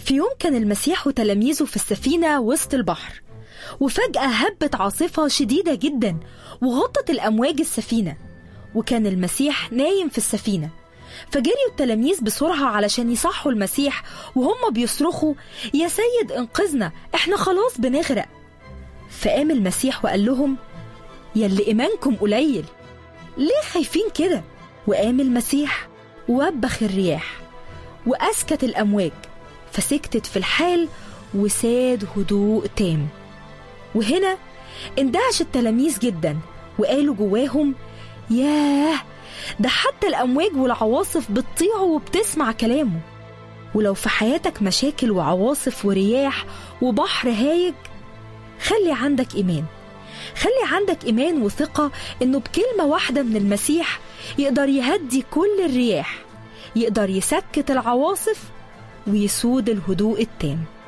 في يوم كان المسيح وتلاميذه في السفينة وسط البحر وفجأة هبت عاصفة شديدة جدا وغطت الأمواج السفينة وكان المسيح نايم في السفينة فجريوا التلاميذ بسرعة علشان يصحوا المسيح وهم بيصرخوا يا سيد انقذنا احنا خلاص بنغرق فقام المسيح وقال لهم يلي إيمانكم قليل ليه خايفين كده وقام المسيح ووبخ الرياح وأسكت الأمواج فسكتت في الحال وساد هدوء تام وهنا اندهش التلاميذ جدا وقالوا جواهم ياه ده حتى الأمواج والعواصف بتطيع وبتسمع كلامه ولو في حياتك مشاكل وعواصف ورياح وبحر هايج خلي عندك إيمان خلي عندك إيمان وثقة إنه بكلمة واحدة من المسيح يقدر يهدي كل الرياح يقدر يسكت العواصف ويسود الهدوء التام